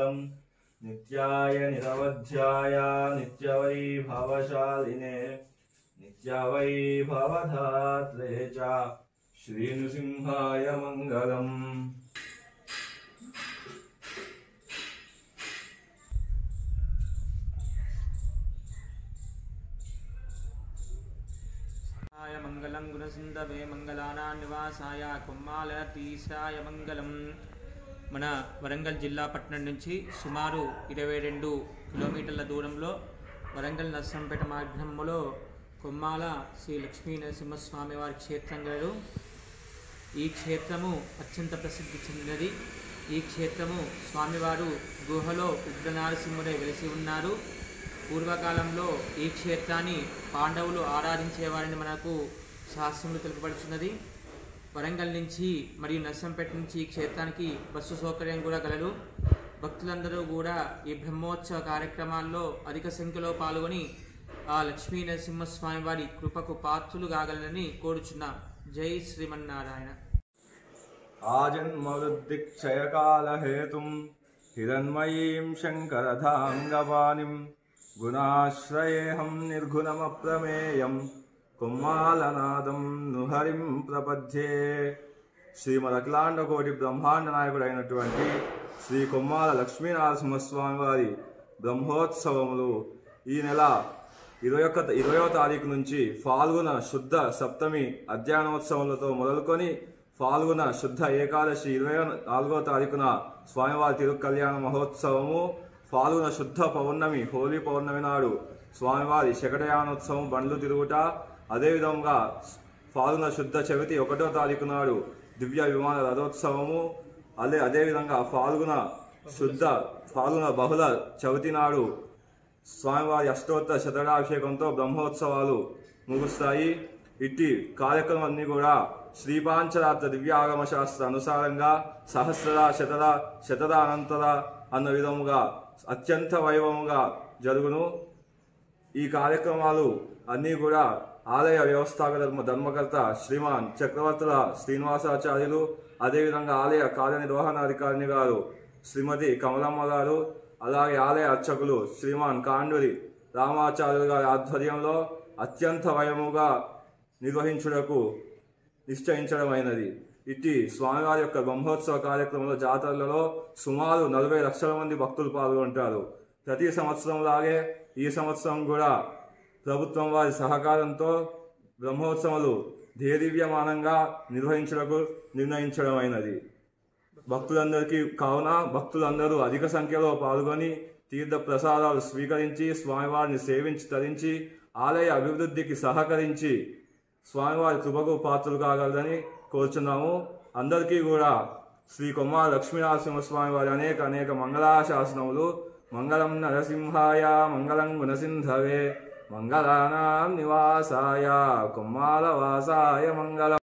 मङ्गलम् नित्याय निरवध्याय नित्यवैभवशालिने नित्यवैभवधात्रे च श्रीनृसिंहाय मङ्गलम् य मङ्गलं गुणसिन्धवे మంగళానా నివాసాయ కొమ్మాలతీసాయ మంగళం మన వరంగల్ జిల్లా పట్టణం నుంచి సుమారు ఇరవై రెండు కిలోమీటర్ల దూరంలో వరంగల్ నర్సంపేట మార్గంలో కొమ్మాల శ్రీ లక్ష్మీ నరసింహస్వామి వారి క్షేత్రం గలదు ఈ క్షేత్రము అత్యంత ప్రసిద్ధి చెందినది ఈ క్షేత్రము స్వామివారు గుహలో ఉగ్రనారసింహుడై వెలిసి ఉన్నారు పూర్వకాలంలో ఈ క్షేత్రాన్ని పాండవులు ఆరాధించేవారని మనకు శాస్త్రంలో తెలుపబడుతున్నది వరంగల్ నుంచి మరియు నర్సంపేట నుంచి ఈ క్షేత్రానికి బస్సు సౌకర్యం కూడా కలదు భక్తులందరూ కూడా ఈ బ్రహ్మోత్సవ కార్యక్రమాల్లో అధిక సంఖ్యలో పాల్గొని ఆ లక్ష్మీ నరసింహస్వామి వారి కృపకు పాత్రులు కాగలరని కోరుచున్నాం జై శ్రీమన్నారాయణ आजन्मवृद्धिक्षयकालहेतुं हिरण्मयीं शङ्करधाङ्गवाणिं गुणाश्रयेऽहं निर्गुणमप्रमेयं कुम्मालनादं నుహరిం ప్రపద్యే శ్రీమద్ అఖిలాండ కోటి బ్రహ్మాండ నాయకుడైనటువంటి శ్రీ కొమ్మాల లక్ష్మీనరసింహస్వామి వారి బ్రహ్మోత్సవములు ఈ నెల ఇరవై ఒక్క ఇరవయో తారీఖు నుంచి ఫాల్గుణ శుద్ధ సప్తమి అధ్యయనోత్సవములతో మొదలుకొని ఫాల్గుణ శుద్ధ ఏకాదశి ఇరవై నాలుగో తారీఖున స్వామివారి తిరు కళ్యాణ మహోత్సవము ఫాల్గుణ శుద్ధ పౌర్ణమి హోలీ పౌర్ణమి నాడు స్వామివారి శకటయానోత్సవం బండ్లు తిరుగుట అదేవిధంగా ఫాల్గుణ శుద్ధ చవితి ఒకటో తారీఖు నాడు దివ్య విమాన రథోత్సవము అదే అదేవిధంగా ఫాల్గుణ శుద్ధ ఫాల్గుణ బహుళ చవితి నాడు స్వామివారి అష్టోత్తర శతడాభిషేకంతో బ్రహ్మోత్సవాలు ముగుస్తాయి ఇట్టి కార్యక్రమాన్ని కూడా శ్రీపాంచరాత్ర దివ్యాగమ శాస్త్ర అనుసారంగా సహస్రద శతద శతద అనంతర అన్న విధముగా అత్యంత వైభవముగా జరుగును ఈ కార్యక్రమాలు అన్నీ కూడా ఆలయ వ్యవస్థాపక ధర్మ ధర్మకర్త శ్రీమాన్ చక్రవర్తుల శ్రీనివాసాచార్యులు అదేవిధంగా ఆలయ కార్యనిర్వహణాధికారిని గారు శ్రీమతి కమలమ్మ గారు అలాగే ఆలయ అర్చకులు శ్రీమాన్ కాండూరి రామాచార్యులు గారి ఆధ్వర్యంలో అత్యంత వయముగా నిర్వహించుటకు నిశ్చయించడమైనది ఇట్టి స్వామివారి యొక్క బ్రహ్మోత్సవ కార్యక్రమంలో జాతరలలో సుమారు నలభై లక్షల మంది భక్తులు పాల్గొంటారు ప్రతి సంవత్సరం లాగే ఈ సంవత్సరం కూడా ప్రభుత్వం వారి సహకారంతో బ్రహ్మోత్సవాలు దేదివ్యమానంగా నిర్వహించుటకు నిర్ణయించడమైనది భక్తులందరికీ కావున భక్తులందరూ అధిక సంఖ్యలో పాల్గొని తీర్థ ప్రసాదాలు స్వీకరించి స్వామివారిని సేవించి తరించి ఆలయ అభివృద్ధికి సహకరించి స్వామివారి కృపకు పాత్రలు కాగలదని కోరుచున్నాము అందరికీ కూడా శ్రీ కొమ్మ లక్ష్మీనరసింహస్వామి వారి అనేక అనేక మంగళాశాసనములు మంగళం నరసింహాయ మంగళం గుణసింధవే మంగళానాం నివాసాయ కొమ్మాల వాసాయ మంగళం